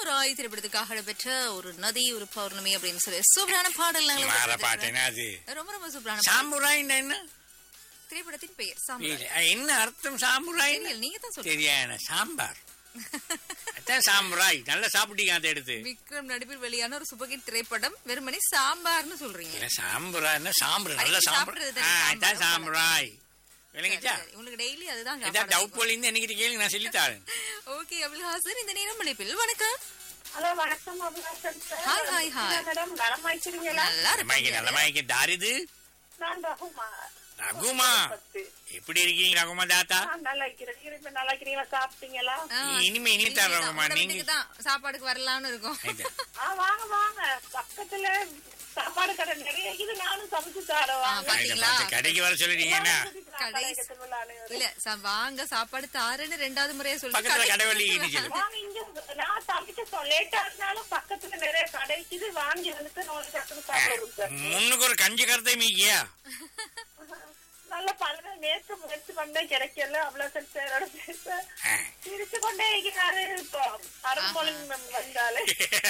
Samurai திரைப்படத்துக்காக இடம்பெற்ற ஒரு நதி ஒரு பௌர்ணமி அப்படின்னு சொல்லி சூப்பரான பாடல் நாங்கள் மாற உங்களுக்கு பாட்டேனா அது ரொம்ப ரொம்ப சூப்பரான பாடல். சாமுராயின்னா என்ன திரைப்படத்தின் பெயர் சாமுராய் இல்ல, என்ன அர்த்தம் சாமுராய் தெரியல, நீங்க தான் சொல்லுங்க தெரியாது சாம்பார் அதான் சாமுராய் நல்லா சாப்பிட்டீங்க அதை எடுத்து விக்ரம் நடிப்பில் வெளியான ஒரு சுபகிட் திரைப்படம் வெறுமனே சாம்பார்னு சொல்றீங்க இல்ல சாம்புராய்னா சாம்பர் நல்ல அடிக்கடி சாம்பர் சாப்பிடுறது ஆ, தானே அதான் சாம்பார். சாமுராய் விளங்கிச்சா சரி, உங்களுக்கு டெய்லி அதுதான் ஏதாவது டவுட் போலிருந்து என்கிட்ட கேளுங்க நான் சொல்லித்தாரேன் ஓகே அபுல் ஹாசன் இந்த நேரம் அழைப்பில் வணக்கம் ஹலோ வணக்கம் Abhilashan sir hi, hi, hi. Madam நலமாய்க்கிறீங்களா நல்லா மைக்கு இருக்கு நல்ல மைக்கு தாரிது நான் ரகுமா ரகுமா பத்து. எப்படி இருக்கீங்க ரகுமா தாத்தா நான் நல்லா இருக்கிறேன் நீங்க இப்ப நல்லா இருக்கிறீங்களா சாப்பிட்டீங்களா இனிமே இனி தான் ரகுமா நீங்க தான் சாப்பாடுக்கு வரலாம்னு இருக்கும் ரைட்டு. ஆ வாங்க வாங்க பக்கத்துல சாப்பாடு கடை நிறைய இது நானும் சமைச்சு தரேன் வாங்க ரைட்டு, பாத்தீங்களா? பார்த்து கடைக்கு வர சொல்லிட்டீங்கன்னா கடைசி- வாங்க இல்ல ச- வாங்க சாப்பாடு தாரேன்னு ரெண்டாவது முறையா சொல்லி பக்கத்துல கடை வழி இடிச்சது இங்க நான் சமைக்க லேட்டா இருந்தாலும் பக்கத்துல நிறைய கடைக்குது வாங்கி வந்துட்டு நான் டக்குனு சாப்பிடுறோம் சார் முன்னுக்கு ஒரு கஞ்சி கருத்தை மீக்கியா நல்ல பல நேற்று முயற்சி பண்ண கிடைக்கல அவ்வளவு சாரோட பேச ஆ. சிரிச்சு கொண்டே இருக்கிறாரு இப்போ அரும்பொழி வந்தாலே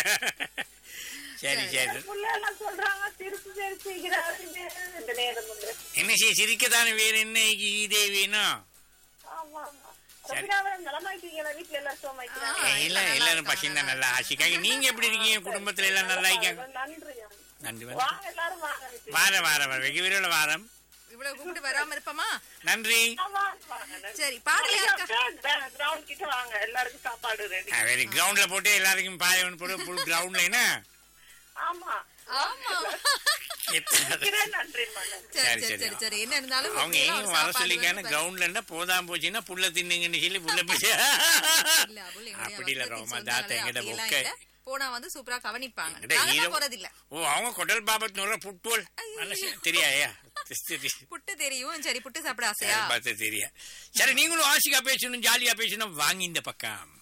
சரி சரி புள்ள எல்லாம் சொல்றாங்க சிரிச்சு சிரிச்சுக்கிறாரு இந்த நேரம் வந்து என்ன செய்ய சிரிக்கத்தானே வேற என்ன இதே வேணும் ஆமா ஆமா ரபினாவை நலமாயிட்டீங்களா வீட்டுல எல்லாம் சோமாய்க்கிறாங்க ஏய், இல்ல எல்லாரும் பசிந்தா நல்லா ஆசிக்காங்க நீங்க எப்படி இருக்கீங்க குடும்பத்துல எல்லாம் நல்லா இருக்காங்க நன்றி நன்றி வந்து வாங்க எல்லாரும் வாங்க வீட்டுக்கு. வாரம் வாரம் வாரம் வெகு விரைவில் வாரம் இவ்வளவு கூப்பிட்டு வராம இருப்போமா நன்றி ஆ, வாங்க, வாங்க, நன்றி. சரி பாடல் யாருக்கா கிரவுண்ட் கிரவுண்ட் கிட்ட வாங்க எல்லாருக்கும் சாப்பாடு ரெடி வெரி கிரவுண்ட்ல போட்டு எல்லாருக்கும் பாய ஒன்று போட்டு ஃபுல் கிரவுண்ட்ல என்ன ஆமா ஆமா எத்தனை- இருக்கிறேன், நன்றி மகன் சரி சரி, சரி சரி. சரி சரி என்ன இருந்தாலும் அவங்க முக்கியமா எங்க ஒரு வர சாப்பாடு சொல்லிக்கான வந்து கிரவுண்ட்ல இருந்தா போதாம போச்சுன்னா புல்ல தின்னுங்கன்னு சொல்லி புல்ல போச்சு இல்ல, அபுல் எங்களுடைய அப்படி இல்ல வட்டத்தின் ரோமா சொந்தங்களே தாத்தா எங்கிட்ட அப்படியெல்லாம் பொக்க இல்ல. போனா வந்து சூப்பரா கவனிப்பாங்க எங்கிட்ட நாங்க ஈரம். தான் போறதில்ல ஓ அவங்க கொடல் பாபத் நூற புட்போல் நல்ல விஷயம். தெரியாயா சரி புட்டு தெரியும் சரி புட்டு சாப்பிட ஆசையா பார்த்து தெரியா சரி நீங்களும் ஆசிக்கா பேசணும் ஜாலியா பேசணும் வாங்கி இந்த பக்கம்